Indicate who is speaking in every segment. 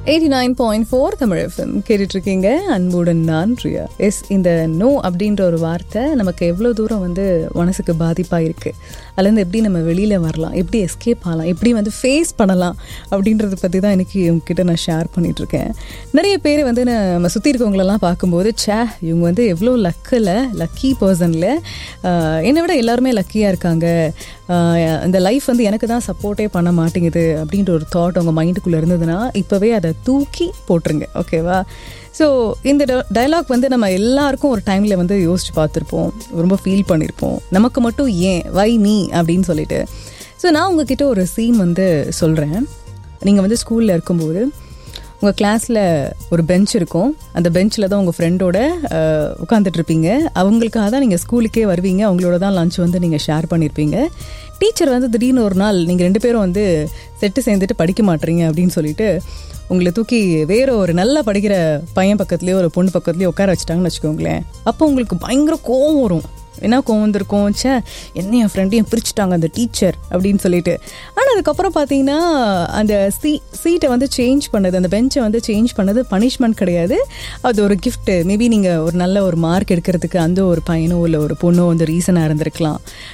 Speaker 1: eighty nine point four Tamil FM கேட்டுட்ருக்கீங்க அன்புடன் நான் ரியா எஸ் இந்த நோ அப்படின்ற ஒரு வார்த்தை நமக்கு எவ்வளோ தூரம் வந்து மனசுக்கு பாதிப்பாக இருக்குது அதுலேருந்து எப்படி நம்ம வெளியில் வரலாம் எப்படி எஸ்கேப் ஆகலாம் எப்படி வந்து ஃபேஸ் பண்ணலாம் அப்படின்றத பற்றி தான் இன்றைக்கி உங்ககிட்ட நான் ஷேர் பண்ணிகிட்ருக்கேன் நிறைய பேர் வந்து நம்ம சுற்றி இருக்கவங்களெல்லாம் பார்க்கும்போது சே இவங்க வந்து எவ்வளோ லக்கில் லக்கி பர்சனில் என்னை விட எல்லாருமே லக்கியாக இருக்காங்க இந்த லைஃப் வந்து எனக்கு தான் சப்போர்ட்டே பண்ண மாட்டேங்குது அப்படின்ற ஒரு தாட் உங்கள் மைண்டுக்குள்ளே இருந்ததுன்னா இப்போவே அதை தூக்கி போட்டுருங்க ஓகேவா ஸோ இந்த டைலாக் வந்து நம்ம எல்லாருக்கும் ஒரு டைமில் வந்து யோசிச்சு பார்த்துருப்போம் ரொம்ப ஃபீல் பண்ணியிருப்போம் நமக்கு மட்டும் ஏன் வை மீ அப்படின்னு சொல்லிட்டு ஸோ நான் உங்ககிட்ட ஒரு சீன் வந்து சொல்கிறேன் நீங்கள் வந்து ஸ்கூலில் இருக்கும்போது உங்கள் கிளாஸில் ஒரு பெஞ்ச் இருக்கும் அந்த பெஞ்சில் தான் உங்கள் ஃப்ரெண்டோட உட்காந்துட்ருப்பீங்க அவங்களுக்காக தான் நீங்கள் ஸ்கூலுக்கே வருவீங்க அவங்களோட தான் லஞ்ச் வந்து நீங்கள் ஷேர் பண்ணியிருப்பீங்க டீச்சர் வந்து திடீர்னு ஒரு நாள் நீங்கள் ரெண்டு பேரும் வந்து செட்டு சேர்ந்துட்டு படிக்க மாட்டீங்க அப்படின்னு சொல்லிட்டு உங்களை தூக்கி வேற ஒரு நல்லா படிக்கிற பையன் பக்கத்துலேயோ ஒரு பொண்ணு பக்கத்துலேயோ உட்கார வச்சுட்டாங்கன்னு வச்சுக்கோங்களேன் அப்போ உங்களுக்கு பயங்கர கோவம் வரும் என்ன கோவம் வந்திருக்கும் சே என்ன என் ஃப்ரெண்டையும் பிரிச்சுட்டாங்க அந்த டீச்சர் அப்படின்னு சொல்லிட்டு ஆனால் அதுக்கப்புறம் பார்த்தீங்கன்னா அந்த சீ சீட்டை வந்து சேஞ்ச் பண்ணது அந்த பெஞ்சை வந்து சேஞ்ச் பண்ணது பனிஷ்மெண்ட் கிடையாது அது ஒரு கிஃப்ட்டு மேபி நீங்கள் ஒரு நல்ல ஒரு மார்க் எடுக்கிறதுக்கு அந்த ஒரு பையனோ இல்லை ஒரு பொண்ணோ வந்து ரீசனாக இருந்திருக்கலாம்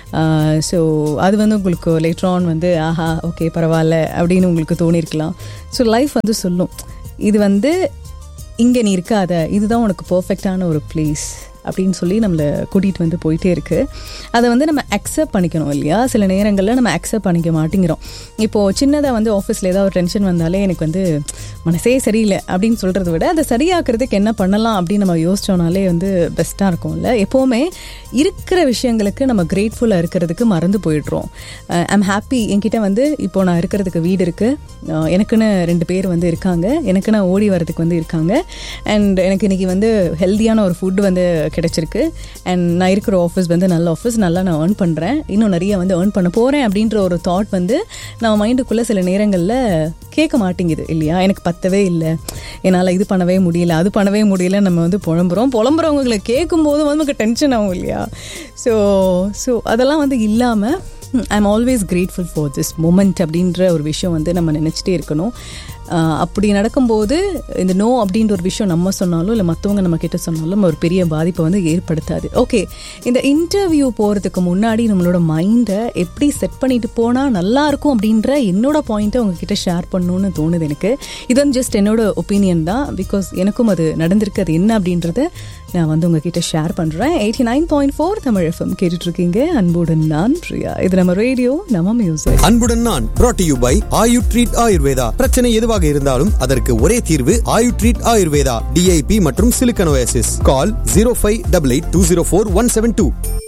Speaker 1: ஸோ அது வந்து உங்களுக்கு லேட்டர் ஆன் வந்து ஆஹா ஓகே பரவாயில்ல அப்படின்னு உங்களுக்கு தோணியிருக்கலாம் ஸோ லைஃப் வந்து சொல்லும் இது வந்து இங்கே நீ இருக்காத இதுதான் உனக்கு பர்ஃபெக்டான ஒரு பிளேஸ் அப்படின்னு சொல்லி நம்மளை கூட்டிகிட்டு வந்து போயிட்டே இருக்குது அதை வந்து நம்ம அக்செப்ட் பண்ணிக்கணும் இல்லையா சில நேரங்களில் நம்ம அக்செப்ட் பண்ணிக்க மாட்டேங்கிறோம் இப்போது சின்னதாக வந்து ஆஃபீஸில் ஏதாவது ஒரு டென்ஷன் வந்தாலே எனக்கு வந்து மனசே சரியில்லை அப்படின்னு சொல்கிறத விட அதை சரியாக்குறதுக்கு என்ன பண்ணலாம் அப்படின்னு நம்ம யோசிச்சோனாலே வந்து பெஸ்ட்டாக இருக்கும்ல எப்போவுமே இருக்கிற விஷயங்களுக்கு நம்ம கிரேட்ஃபுல்லாக இருக்கிறதுக்கு மறந்து போயிடுறோம் ஐம் ஹாப்பி என்கிட்ட வந்து இப்போ நான் இருக்கிறதுக்கு வீடு இருக்குது எனக்குன்னு ரெண்டு பேர் வந்து இருக்காங்க எனக்குன்னு ஓடி வரதுக்கு வந்து இருக்காங்க அண்ட் எனக்கு இன்றைக்கி வந்து ஹெல்த்தியான ஒரு ஃபுட் வந்து கிடைச்சிருக்கு அண்ட் நான் இருக்கிற ஆஃபீஸ் வந்து நல்ல ஆஃபீஸ் நல்லா நான் ஏர்ன் பண்ணுறேன் இன்னும் நிறைய வந்து ஏர்ன் பண்ண போகிறேன் அப்படின்ற ஒரு தாட் வந்து நம்ம மைண்டுக்குள்ளே சில நேரங்களில் கேட்க மாட்டேங்குது இல்லையா எனக்கு பத்தவே இல்லை என்னால் இது பண்ணவே முடியல அது பண்ணவே முடியல நம்ம வந்து புலம்புறோம் புலம்புறவங்களை கேட்கும்போது வந்து நமக்கு டென்ஷன் ஆகும் இல்லையா ஸோ ஸோ அதெல்லாம் வந்து இல்லாமல் I am always grateful for this moment அப்படின்ற ஒரு விஷயம் வந்து நம்ம நினச்சிட்டே இருக்கணும் அப்படி நடக்கும்போது இந்த நோ அப்படின்ற ஒரு விஷயம் நம்ம சொன்னாலும் இல்லை மற்றவங்க நம்ம கிட்ட சொன்னாலும் ஒரு பெரிய பாதிப்பை வந்து ஏற்படுத்தாது ஓகே இந்த இன்டர்வியூ போகிறதுக்கு முன்னாடி நம்மளோட மைண்டை எப்படி செட் பண்ணிட்டு போனால் நல்லா இருக்கும் அப்படின்ற என்னோட பாயிண்ட்டை உங்ககிட்ட ஷேர் பண்ணணும்னு தோணுது எனக்கு இது வந்து ஜஸ்ட் என்னோட ஒப்பீனியன் தான் பிகாஸ் எனக்கும் அது நடந்திருக்கு அது என்ன அப்படின்றத நான் வந்து உங்ககிட்ட ஷேர் பண்ணுறேன் eighty nine point four Tamil FM கேட்டுட்ருக்கீங்க அன்புடன் நான் பிரியா இது நம்ம ரேடியோ நம்ம மியூசிக்
Speaker 2: அன்புடன் நான் brought to you by Ayu treat Ayurveda பிரச்சனை எதுவாக இருந்தாலும் அதற்கு ஒரே தீர்வு ஆயு ட்ரீட் ஆயுர்வேதா டிஐபி மற்றும் silicosis call zero five double eight two zero four one seven two